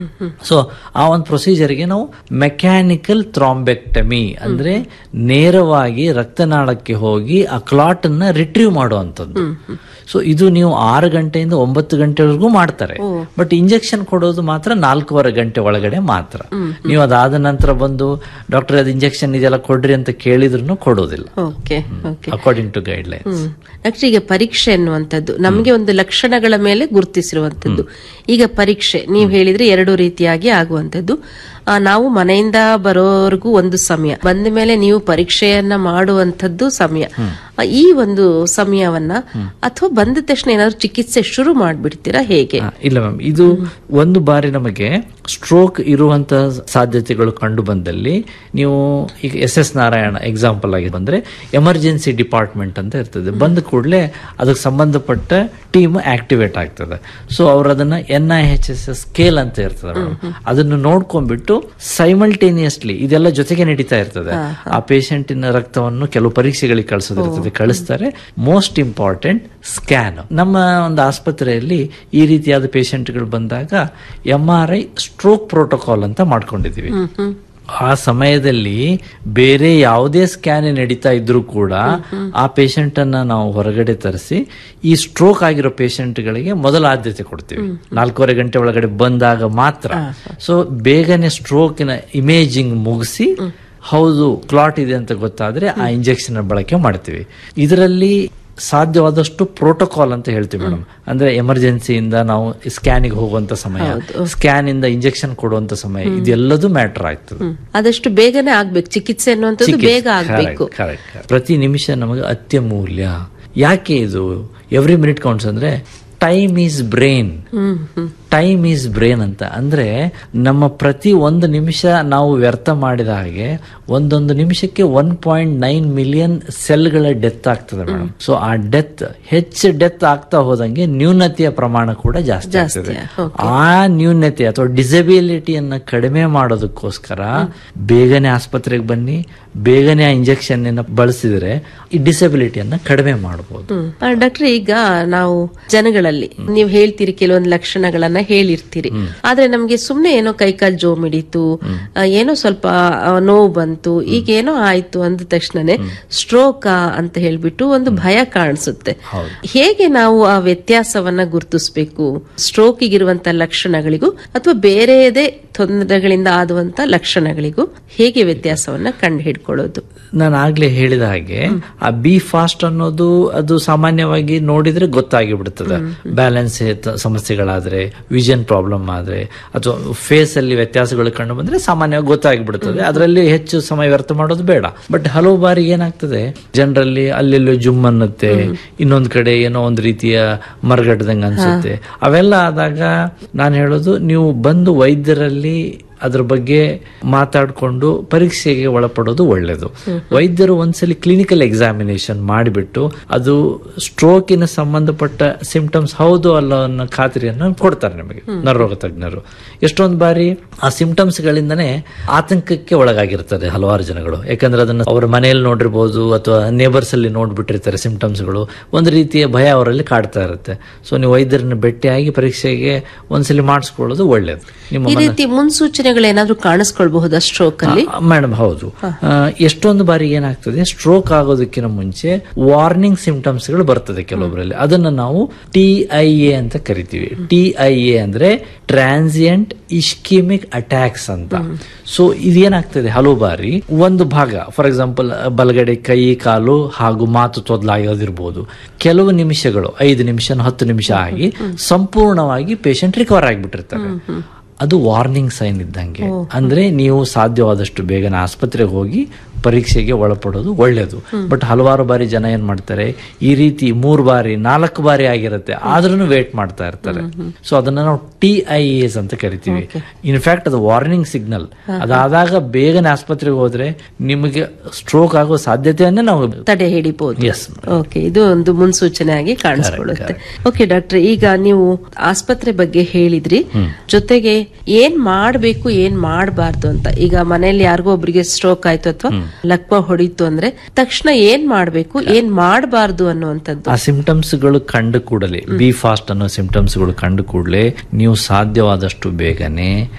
So ಆ ಒಂದು ಪ್ರೊಸೀಜರ್ಗೆ ನಾವು ಮೆಕ್ಯಾನಿಕಲ್ ಥ್ರಾಂಬೆಕ್ಟಮಿ ಅಂದ್ರೆ ನೇರವಾಗಿ ರಕ್ತನಾಳಕ್ಕೆ ಹೋಗಿ ಆ ಕ್ಲಾಟ್ ಅನ್ನ ರಿಟ್ರೀವ್ ಮಾಡುವಂಥದ್ದು ಸೊ ಇದು ನೀವು ಆರು ಗಂಟೆಯಿಂದ ಒಂಬತ್ತು ಗಂಟೆವರೆಗೂ ಮಾಡ್ತಾರೆ ಬಟ್ ಇಂಜೆಕ್ಷನ್ ಕೊಡೋದು ಮಾತ್ರ ನಾಲ್ಕೂವರೆ ಗಂಟೆ ಒಳಗಡೆ ಮಾತ್ರ ನೀವು ಅದಾದ ನಂತರ ಬಂದು ಡಾಕ್ಟರ್ ಅದು ಇಂಜೆಕ್ಷನ್ ಇದೆಲ್ಲ ಕೊಡ್ರಿ ಅಂತ ಕೇಳಿದ್ರು ಕೊಡೋದಿಲ್ಲ okay okay according to guideline hmm doctor ಈಗ ಪರೀಕ್ಷೆ ಅನ್ನುವಂಥದ್ದು ನಮಗೆ ಒಂದು ಲಕ್ಷಣಗಳ ಮೇಲೆ ಗುರುತಿಸಿರುವಂಥದ್ದು ಈಗ ಪರೀಕ್ಷೆ ನೀವು ಹೇಳಿದ್ರೆ ಎರಡು ರೀತಿಯಾಗಿ ಆಗುವಂಥದ್ದು ಆ, ನಾವು ಮನೆಯಿಂದ ಬರೋವರೆಗೂ ಒಂದು ಸಮಯ ಬಂದ ಮೇಲೆ ನೀವು ಪರೀಕ್ಷೆಯನ್ನ ಮಾಡುವಂಥದ್ದು ಸಮಯ ಆ, ಈ ಒಂದು ಸಮಯವನ್ನ ಅಥವಾ ಬಂದ ತಕ್ಷಣ ಏನಾದ್ರು ಚಿಕಿತ್ಸೆ ಶುರು ಮಾಡ್ಬಿಡ್ತೀರಾ ಹೇಗೆ ಆ, ಇಲ್ಲ ಮ್ಯಾಮ್ ಇದು ಒಂದು ಬಾರಿ ನಮಗೆ ಸ್ಟ್ರೋಕ್ ಇರುವಂತ ಸಾಧ್ಯತೆಗಳು ಕಂಡು ಬಂದಲ್ಲಿ ನೀವು ಈಗ ಎಸ್ ಎಸ್ ನಾರಾಯಣ ಎಕ್ಸಾಂಪಲ್ ಆಗಿ ಬಂದ್ರೆ ಎಮರ್ಜೆನ್ಸಿ ಡಿಪಾರ್ಟ್ಮೆಂಟ್ ಅಂತ ಇರ್ತದೆ ಬಂದ ಕೂಡಲೇ ಅದಕ್ಕೆ ಸಂಬಂಧಪಟ್ಟ ಟೀಮ್ ಆಕ್ಟಿವೇಟ್ ಆಗ್ತದೆ ಸೊ ಅವ್ರು ಅದನ್ನ N I H S S scale ಅಂತ ಇರ್ತದೆ madam. ಅದನ್ನು ನೋಡ್ಕೊಂಡ್ಬಿಟ್ಟು ಸೈಮಲ್ಟೇನಿಯಸ್ಲಿ ಇದೆಲ್ಲ ಜೊತೆಗೆ ನಡೀತಾ ಇರ್ತದೆ ಆ ಪೇಷಂಟಿನ ರಕ್ತವನ್ನು ಕೆಲವು ಪರೀಕ್ಷೆಗಳಿಗೆ ಕಳಿಸೋದಿರ್ತದೆ ಕಳಿಸ್ತಾರೆ ಮೋಸ್ಟ್ ಇಂಪಾರ್ಟೆಂಟ್ ಸ್ಕ್ಯಾನ್ ನಮ್ಮ ಒಂದು ಆಸ್ಪತ್ರೆಯಲ್ಲಿ ಈ ರೀತಿಯಾದ ಪೇಷಂಟ್ಗಳು ಬಂದಾಗ M R I stroke protocol ಅಂತ ಮಾಡ್ಕೊಂಡಿದೀವಿ ಆ ಸಮಯದಲ್ಲಿ ಬೇರೆ ಯಾವುದೇ ಸ್ಕ್ಯಾನ್ ನಡೀತಾ ಇದ್ರೂ ಕೂಡ ಆ ಪೇಷಂಟ್ ಅನ್ನ ನಾವು ಹೊರಗಡೆ ತರಿಸಿ ಈ ಸ್ಟ್ರೋಕ್ ಆಗಿರೋ ಪೇಷಂಟ್ಗಳಿಗೆ ಮೊದಲ ಆದ್ಯತೆ ಕೊಡ್ತೀವಿ ನಾಲ್ಕೂವರೆ ಗಂಟೆ ಒಳಗಡೆ ಬಂದಾಗ ಮಾತ್ರ ಸೊ ಬೇಗನೆ ಸ್ಟ್ರೋಕಿನ ಇಮೇಜಿಂಗ್ ಮುಗಿಸಿ ಹೌದು ಕ್ಲಾಟ್ ಇದೆ ಅಂತ ಗೊತ್ತಾದ್ರೆ ಆ ಇಂಜೆಕ್ಷನ್ ಬಳಕೆ ಮಾಡ್ತೀವಿ ಇದರಲ್ಲಿ ಸಾಧ್ಯವಾದಷ್ಟು ಪ್ರೋಟೋಕಾಲ್ ಅಂತ ಹೇಳ್ತೀವಿ ಮೇಡಮ್ ಅಂದ್ರೆ ಎಮರ್ಜೆನ್ಸಿಯಿಂದ ನಾವು ಸ್ಕ್ಯಾನಿಗೆ ಹೋಗುವಂತ ಸಮಯ ಸ್ಕ್ಯಾನ್ ಇಂದ ಇಂಜೆಕ್ಷನ್ ಕೊಡುವಂತ ಸಮಯ ಇದೆಲ್ಲದೂ ಮ್ಯಾಟರ್ ಆಗ್ತದೆ ಹ್ಮ್. ಆದಷ್ಟು ಬೇಗನೆ ಆಗ್ಬೇಕು ಚಿಕಿತ್ಸೆ ಅನ್ನುವಂಥದ್ದು ಬೇಗ ಆಗ್ಬೇಕು Correct, correct, correct. ಪ್ರತಿ ನಿಮಿಷ ನಮಗೆ ಅತ್ಯಮೂಲ್ಯ ಯಾಕೆ ಇದು ಎವ್ರಿ ಮಿನಿಟ್ ಕೌಂಟ್ಸ್ ಅಂದ್ರೆ time is brain time is brain ಅಂತ ಅಂದ್ರೆ ನಮ್ಮ ಪ್ರತಿ ಒಂದು ನಿಮಿಷ ನಾವು ವ್ಯರ್ಥ ಮಾಡಿದ ಹಾಗೆ ಒಂದೊಂದು ನಿಮಿಷಕ್ಕೆ ಒನ್ ಪಾಯಿಂಟ್ ನೈನ್ ಮಿಲಿಯನ್ ಸೆಲ್ಗಳ ಡೆತ್ ಆಗ್ತದೆ ಮೇಡಮ್ ಸೊ ಆ ಡೆತ್ ಹೆಚ್ಚು ಡೆತ್ ಆಗ್ತಾ ಹೋದಂಗೆ ನ್ಯೂನತೆಯ ಪ್ರಮಾಣ ಕೂಡ ಜಾಸ್ತಿ ಆಗ್ತದೆ ಆ ನ್ಯೂನತೆ ಅಥವಾ ಡಿಸಬಿಲಿಟಿಯನ್ನ ಕಡಿಮೆ ಮಾಡೋದಕ್ಕೋಸ್ಕರ ಬೇಗನೆ ಆಸ್ಪತ್ರೆಗೆ ಬನ್ನಿ ಬೇಗನೆ ಆ ಇಂಜೆಕ್ಷನ್ ಬಳಸಿದ್ರೆ ಈ ಡಿಸಬಿಲಿಟಿಯನ್ನ ಕಡಿಮೆ ಮಾಡಬಹುದು ಡಾಕ್ಟರ್ ಈಗ ನಾವು ಜನಗಳಲ್ಲಿ ನೀವು ಹೇಳ್ತೀರಿ ಕೆಲವೊಂದು ಲಕ್ಷಣಗಳನ್ನ ಹೇಳಿರ್ತೀರಿ ಆದ್ರೆ ನಮ್ಗೆ ಸುಮ್ನೆ ಏನೋ ಕೈಕಾಲ್ ಜೋ ಮಿಡಿತು ಆ, ಏನೋ ಸ್ವಲ್ಪ ಆ, ನೋವು ಬಂತು ಈಗ ಏನೋ ಆಯ್ತು ಅಂದ ತಕ್ಷಣನೇ ಸ್ಟ್ರೋಕ್ ಅಂತ ಹೇಳ್ಬಿಟ್ಟು ಒಂದು ಭಯ ಕಾಣಿಸುತ್ತೆ ಹೇಗೆ ನಾವು ಆ ವ್ಯತ್ಯಾಸವನ್ನ ಗುರುತಿಸಬೇಕು ಸ್ಟ್ರೋಕ್ ಇರುವಂತ ಲಕ್ಷಣಗಳಿಗೂ ಅಥವಾ ಬೇರೆಯದೇ ತೊಂದರೆಗಳಿಂದ ಆದುವಂತ ಲಕ್ಷಣಗಳಿಗೂ ಹೇಗೆ ವ್ಯತ್ಯಾಸವನ್ನ ಕಂಡು ಹಿಡ್ಕೊಳ್ಳೋದು ನಾನು ಆಗ್ಲೇ ಹೇಳಿದ ಹಾಗೆ ಆ ಬಿ ಫಾಸ್ಟ್ ಅನ್ನೋದು ಅದು ಸಾಮಾನ್ಯವಾಗಿ ನೋಡಿದ್ರೆ ಗೊತ್ತಾಗಿ ಬಿಡುತ್ತದೆ ಬ್ಯಾಲೆನ್ಸ್ ಸಮಸ್ಯೆಗಳಾದ್ರೆ ವಿಷನ್ ಪ್ರಾಬ್ಲಮ್ ಆದ್ರೆ ಅಥವಾ ಫೇಸ್ ಅಲ್ಲಿ ವ್ಯತ್ಯಾಸಗಳು ಕಂಡು ಬಂದ್ರೆ ಸಾಮಾನ್ಯವಾಗಿ ಗೊತ್ತಾಗಿ ಬಿಡುತ್ತದೆ ಅದರಲ್ಲಿ ಹೆಚ್ಚು ಸಮಯ ವ್ಯರ್ಥ ಮಾಡೋದು ಬೇಡ ಬಟ್ ಹಲವು ಬಾರಿ ಏನಾಗ್ತದೆ ಜನರಲ್ಲಿ ಅಲ್ಲೆಲ್ಲೋ ಜುಮ್ ಅನ್ನತ್ತೆ ಇನ್ನೊಂದ್ ಕಡೆ ಏನೋ ಒಂದು ರೀತಿಯ ಮರಗಟ್ಟದಂಗ ಅನ್ಸುತ್ತೆ ಅವೆಲ್ಲ ಆದಾಗ ನಾನು ಹೇಳೋದು ನೀವು ಬಂದು ವೈದ್ಯರಲ್ಲಿ ಅದ್ರ ಬಗ್ಗೆ ಮಾತಾಡಿಕೊಂಡು ಪರೀಕ್ಷೆಗೆ ಒಳಪಡೋದು ಒಳ್ಳೆಯದು ವೈದ್ಯರು ಒಂದ್ಸಲಿ ಕ್ಲಿನಿಕಲ್ ಎಕ್ಸಾಮಿನೇಷನ್ ಮಾಡಿಬಿಟ್ಟು ಅದು ಸ್ಟ್ರೋಕಿನ ಸಂಬಂಧಪಟ್ಟ ಸಿಂಪ್ಟಮ್ಸ್ ಹೌದು ಅಲ್ಲ ಅನ್ನೋ ಖಾತ್ರಿಯನ್ನು ಕೊಡ್ತಾರೆ ನಿಮಗೆ ನರರೋಗ ತಜ್ಞರು ಎಷ್ಟೊಂದು ಬಾರಿ ಆ ಸಿಂಪ್ಟಮ್ಸ್ ಗಳಿಂದನೇ ಆತಂಕಕ್ಕೆ ಒಳಗಾಗಿರ್ತದೆ ಹಲವಾರು ಜನಗಳು ಯಾಕಂದ್ರೆ ಅದನ್ನ ಅವರ ಮನೆಯಲ್ಲಿ ನೋಡಿರ್ಬೋದು ಅಥವಾ ನೇಬರ್ಸ್ ಅಲ್ಲಿ ನೋಡ್ಬಿಟ್ಟಿರ್ತಾರೆ ಸಿಂಪ್ಟಮ್ಸ್ಗಳು ಒಂದು ರೀತಿಯ ಭಯ ಅವರಲ್ಲಿ ಕಾಡ್ತಾ ಇರುತ್ತೆ ಸೊ ನೀವು ವೈದ್ಯರನ್ನ ಭೇಟಿಯಾಗಿ ಪರೀಕ್ಷೆಗೆ ಒಂದ್ಸಲಿ ಮಾಡಿಸ್ಕೊಳ್ಳೋದು ಒಳ್ಳೇದು ನಿಮ್ಮ ಈ ರೀತಿ ಮುನ್ಸೂಚನೆಗಳು ಏನಾದ್ರೂ ಕಾಣಿಸ್ಕೊಳ್ಬಹುದಾ ಸ್ಟ್ರೋಕ್ ಅಲ್ಲಿ ಮೇಡಮ್ ಹೌದು ಆ, ಎಷ್ಟೊಂದು ಬಾರಿ ಏನಾಗ್ತದೆ ಸ್ಟ್ರೋಕ್ ಆಗೋದಕ್ಕಿಂತ ಮುಂಚೆ ವಾರ್ನಿಂಗ್ ಸಿಂಪ್ಟಮ್ಸ್ ಗಳು ಬರ್ತದೆ ಕೆಲವೊಬ್ಬರಲ್ಲಿ ಅದನ್ನ ನಾವು ಟಿ ಐ ಎ ಅಂತ ಕರಿತೀವಿ ಟಿ ಐ ಎ ಅಂದ್ರೆ ಟ್ರಾನ್ಸಿಯಂಟ್ ಇಶ್ಕಿಮಿಕ್ ಅಟ್ಯಾಕ್ಸ್ ಅಂತ ಸೊ ಇದೇನಾಗ್ತದೆ ಹಲವು ಬಾರಿ ಒಂದು ಭಾಗ ಫಾರ್ ಎಕ್ಸಾಂಪಲ್ ಬಲಗಡೆ ಕೈ ಕಾಲು ಹಾಗೂ ಮಾತು ತೊದಲಾಗೋದಿರ್ಬೋದು ಕೆಲವು ನಿಮಿಷಗಳು ಐದು ನಿಮಿಷ ಹತ್ತು ನಿಮಿಷ ಆಗಿ ಸಂಪೂರ್ಣವಾಗಿ ಪೇಷಂಟ್ ರಿಕವರ್ ಆಗಿಬಿಟ್ಟಿರ್ತಾರೆ ಅದು ವಾರ್ನಿಂಗ್ ಸೈನ್ ಇದ್ದಂಗೆ ಅಂದ್ರೆ ನೀವು ಸಾಧ್ಯವಾದಷ್ಟು ಬೇಗನೆ ಆಸ್ಪತ್ರೆಗೆ ಹೋಗಿ ಪರೀಕ್ಷೆಗೆ ಒಳಪಡೋದು ಒಳ್ಳೇದು ಬಟ್ ಹಲವಾರು ಬಾರಿ ಜನ ಏನ್ ಮಾಡ್ತಾರೆ ಈ ರೀತಿ ಮೂರು ಬಾರಿ ನಾಲ್ಕು ಬಾರಿ ಆಗಿರುತ್ತೆ ಆದ್ರೂ ವೇಟ್ ಮಾಡ್ತಾ ಇರ್ತಾರೆ ಸೊ ಅದನ್ನ ನಾವು ಟಿ ಐ ಎಸ್ ಅಂತ ಕರಿತೀವಿ ಇನ್ಫ್ಯಾಕ್ಟ್ ಅದು ವಾರ್ನಿಂಗ್ ಸಿಗ್ನಲ್ ಅದಾದಾಗ ಬೇಗನೆ ಆಸ್ಪತ್ರೆಗೆ ಹೋದ್ರೆ ನಿಮಗೆ ಸ್ಟ್ರೋಕ್ ಆಗೋ ಸಾಧ್ಯತೆಯನ್ನೇ ನಾವು ತಡೆ ಹಿಡಿಬಹುದು ಎಸ್ ಓಕೆ ಇದು ಒಂದು ಮುನ್ಸೂಚನೆ ಆಗಿ ಕಾಣಿಸ್ಕೊಳ್ಳುತ್ತೆ ಓಕೆ ಡಾಕ್ಟರ್ ಈಗ ನೀವು ಆಸ್ಪತ್ರೆ ಬಗ್ಗೆ ಹೇಳಿದ್ರಿ ಜೊತೆಗೆ ಏನ್ ಮಾಡ್ಬೇಕು ಏನ್ ಮಾಡಬಾರ್ದು ಅಂತ ಈಗ ಮನೆಯಲ್ಲಿ ಯಾರಿಗೋ ಒಬ್ರಿಗೆ ಸ್ಟ್ರೋಕ್ ಆಯ್ತು ಅಥವಾ ಲಕ್ವ ಹೊಡಿತು ಅಂದ್ರೆ ತಕ್ಷಣ ಏನ್ ಮಾಡ್ಬೇಕು ಏನ್ ಮಾಡಬಾರ್ದು ಅನ್ನುವಂಥದ್ದು ಆ ಸಿಂಪ್ಟಮ್ಸ್ ಗಳು ಕಂಡು ಕೂಡಲೇ ಬಿ ಫಾಸ್ಟ್ ಅನ್ನೋ ಸಿಂಪ್ಟಮ್ಸ್ ಗಳು ಕಂಡು ಕೂಡಲೇ ನೀವು ಸಾಧ್ಯವಾದಷ್ಟು ಬೇಗನೆ